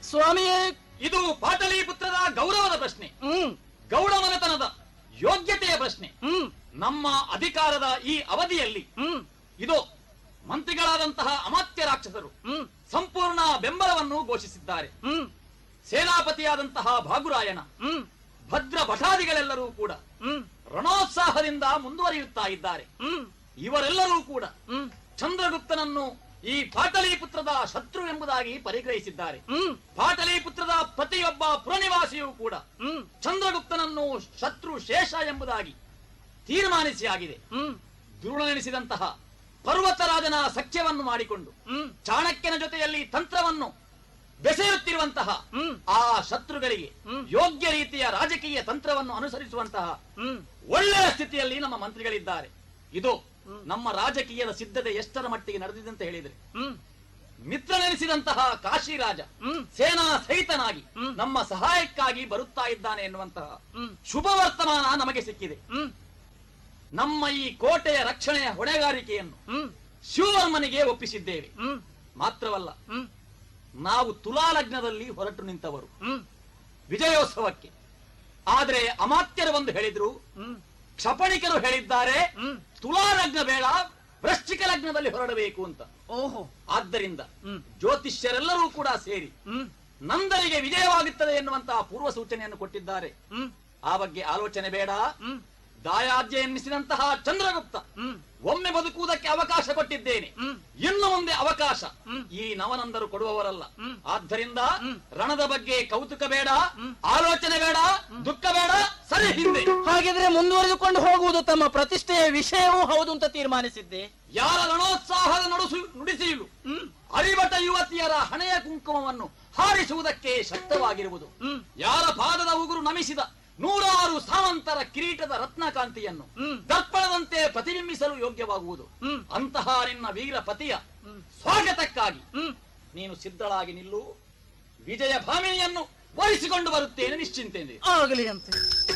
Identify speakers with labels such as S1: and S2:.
S1: ಸ್ವಾಮಿಯೇ
S2: ಇದು ಪಾಟಲಿಪುತ್ರದ ಗೌರವದ ಪ್ರಶ್ನೆ
S1: ಹ್ಮ್
S2: ಗೌಡಮನೆತನದ ಯೋಗ್ಯತೆಯ ಪ್ರಶ್ನೆ
S1: ಹ್ಮ್
S2: ನಮ್ಮ ಅಧಿಕಾರದ ಈ ಅವಧಿಯಲ್ಲಿ
S1: ಹ್ಮ್
S2: ಇದು ಮಂತ್ರಿಗಳಾದಂತಹ ಅಮಾತ್ಯ ರಾಕ್ಷಸರು
S1: ಹ್ಮ್
S2: ಸಂಪೂರ್ಣ ಬೆಂಬಲವನ್ನು ಘೋಷಿಸಿದ್ದಾರೆ
S1: ಹ್ಮ್
S2: ಸೇನಾಪತಿಯಾದಂತಹ ಭಾಗುರಾಯಣ
S1: ಹ್ಮ್
S2: ಭದ್ರ ಭಟಾದಿಗಳೆಲ್ಲರೂ ಕೂಡ
S1: ಹ್ಮ್
S2: ರಣೋತ್ಸಾಹದಿಂದ ಮುಂದುವರಿಯುತ್ತಾ ಇದ್ದಾರೆ
S1: ಹ್ಮ್
S2: ಇವರೆಲ್ಲರೂ ಕೂಡ
S1: ಹ್ಮ್
S2: ಚಂದ್ರಗುಪ್ತನನ್ನು ಈ ಪಾಟಲಿಪುತ್ರದ ಶತ್ರು ಎಂಬುದಾಗಿ ಪರಿಗ್ರಹಿಸಿದ್ದಾರೆ
S1: ಹ್ಮ್
S2: ಪಾಟಲಿಪುತ್ರದ ಪ್ರತಿಯೊಬ್ಬ ಪುರನಿವಾಸಿಯೂ ಕೂಡ
S1: ಹ್ಮ್
S2: ಚಂದ್ರಗುಪ್ತನನ್ನು ಶತ್ರು ಶೇಷ ಎಂಬುದಾಗಿ ತೀರ್ಮಾನಿಸಿ ಆಗಿದೆ
S1: ಹ್ಮ್
S2: ದುರುಳನೆನಿಸಿದಂತಹ ಪರ್ವತರಾಜನ ಸಖ್ಯವನ್ನು ಮಾಡಿಕೊಂಡು
S1: ಹ್ಮ್
S2: ಚಾಣಕ್ಯನ ಜೊತೆಯಲ್ಲಿ ತಂತ್ರವನ್ನು ಬೆಸೆಯುತ್ತಿರುವಂತಹ
S1: ಹ್ಮ್
S2: ಆ ಶತ್ರುಗಳಿಗೆ
S1: ಹ್ಮ್.
S2: ಯೋಗ್ಯ ರೀತಿಯ ರಾಜಕೀಯ ತಂತ್ರವನ್ನು ಅನುಸರಿಸುವಂತಹ
S1: ಹ್ಮ್
S2: ಒಳ್ಳೆಯ ಸ್ಥಿತಿಯಲ್ಲಿ ನಮ್ಮ ಮಂತ್ರಿಗಳಿದ್ದಾರೆ ಇದು ನಮ್ಮ ರಾಜಕೀಯದ ಸಿದ್ಧತೆ ಎಷ್ಟರ ಮಟ್ಟಿಗೆ ನಡೆದಿದೆ ಅಂತ ಹೇಳಿದ್ರೆ
S1: ಹ್ಮ್
S2: ಮಿತ್ರನೆನಿಸಿದಂತಹ ಕಾಶಿರಾಜ
S1: ಹ್ಮ್
S2: ಸೇನಾ ಸಹಿತನಾಗಿ
S1: ಹ್ಮ್.
S2: ನಮ್ಮ ಸಹಾಯಕ್ಕಾಗಿ ಬರುತ್ತಾ ಇದ್ದಾನೆ ಎನ್ನುವಂತಹ
S1: ಹ್ಮ್
S2: ಶುಭ ವರ್ತಮಾನ ನಮಗೆ ಸಿಕ್ಕಿದೆ
S1: ಹ್ಮ್
S2: ನಮ್ಮ ಈ ಕೋಟೆಯ ರಕ್ಷಣೆಯ ಹೊಣೆಗಾರಿಕೆಯನ್ನು
S1: ಹ್ಮ್
S2: ಶಿವವರ್ಮನಿಗೆ ಒಪ್ಪಿಸಿದ್ದೇವೆ
S1: ಹ್ಮ್
S2: ಮಾತ್ರವಲ್ಲ
S1: ಹ್ಮ್
S2: ನಾವು ತುಲಾ ಲಗ್ನದಲ್ಲಿ ಹೊರಟು ನಿಂತವರು
S1: ಹ್ಮ್
S2: ವಿಜಯೋತ್ಸವಕ್ಕೆ ಆದರೆ ಅಮಾತ್ಯರು ಬಂದು ಹೇಳಿದ್ರು
S1: ಹ್ಮ್
S2: ಕ್ಷಪಣಿಕರು ಹೇಳಿದ್ದಾರೆ
S1: ಹ್ಮ್
S2: ತುಲಾ ಲಗ್ನ ಬೇಡ ವೃಶ್ಚಿಕ ಲಗ್ನದಲ್ಲಿ ಹೊರಡಬೇಕು ಅಂತ
S1: ಓಹೋ
S2: ಆದ್ದರಿಂದ
S1: ಹ್ಮ್
S2: ಜ್ಯೋತಿಷ್ಯರೆಲ್ಲರೂ ಕೂಡ ಸೇರಿ
S1: ಹ್ಮ್
S2: ನಂದರಿಗೆ ವಿಜಯವಾಗುತ್ತದೆ ಎನ್ನುವಂತಹ ಪೂರ್ವ ಸೂಚನೆಯನ್ನು ಕೊಟ್ಟಿದ್ದಾರೆ
S1: ಹ್ಮ್
S2: ಆ ಬಗ್ಗೆ ಆಲೋಚನೆ ಬೇಡ
S1: ಹ್ಮ್
S2: ದಾಯಾಜ್ಯ ಎನ್ನಿಸಿದಂತಹ ಚಂದ್ರಗುಪ್ತ
S1: ಹ್ಮ್
S2: ಒಮ್ಮೆ ಬದುಕುವುದಕ್ಕೆ ಅವಕಾಶ ಕೊಟ್ಟಿದ್ದೇನೆ
S1: ಹ್ಮ್
S2: ಇನ್ನು ಮುಂದೆ ಅವಕಾಶ
S1: ಹ್ಮ್.
S2: ಈ ನವನಂದರು ಕೊಡುವವರಲ್ಲ
S1: ಹ್ಮ್.
S2: ಆದ್ದರಿಂದ
S1: ಹ್ಮ್.
S2: ರಣದ ಬಗ್ಗೆ ಕೌತುಕ ಬೇಡ
S1: ಹ್ಮ್.
S2: ಆಲೋಚನೆ ಬೇಡ ದುಃಖ ಬೇಡ ಸರಿ ಹಿಂದೆ
S1: ಹಾಗಿದ್ರೆ ಮುಂದುವರೆದುಕೊಂಡು ಹೋಗುವುದು ತಮ್ಮ ಪ್ರತಿಷ್ಠೆಯ ವಿಷಯವೂ ಹೌದು ಅಂತ ತೀರ್ಮಾನಿಸಿದ್ದೆ
S2: ಯಾರ ರಣೋತ್ಸಾಹದ ನಡುಸು ನುಡಿಸಿಲು
S1: ಹ್ಮ್
S2: ಅರಿವಟ ಯುವತಿಯರ ಹಣೆಯ ಕುಂಕುಮವನ್ನು ಹಾರಿಸುವುದಕ್ಕೆ ಶಕ್ತವಾಗಿರುವುದು
S1: ಹ್ಮ್
S2: ಯಾರ ಪಾದದ ಉಗುರು ನಮಿಸಿದ ನೂರಾರು ಸಾವಂತರ ಕಿರೀಟದ ರತ್ನಕಾಂತಿಯನ್ನು
S1: ಹ್ಮ್.
S2: ದರ್ಪಣದಂತೆ ಪ್ರತಿಬಿಂಬಿಸಲು ಯೋಗ್ಯವಾಗುವುದು
S1: ಹ್ಮ್
S2: ಅಂತಹ ನಿನ್ನ ವೀರ ಪತಿಯ
S1: ಹ್ಮ್
S2: ಸ್ವಾಗತಕ್ಕಾಗಿ
S1: ಹ್ಮ್
S2: ನೀನು ಸಿದ್ಧಳಾಗಿ ನಿಲ್ಲು ವಿಜಯ ಭಾಮಿನಿಯನ್ನು ವಹಿಸಿಕೊಂಡು ಬರುತ್ತೇನೆ ನಿಶ್ಚಿಂತೆ
S1: ಆಗಲಿ ಅಂತ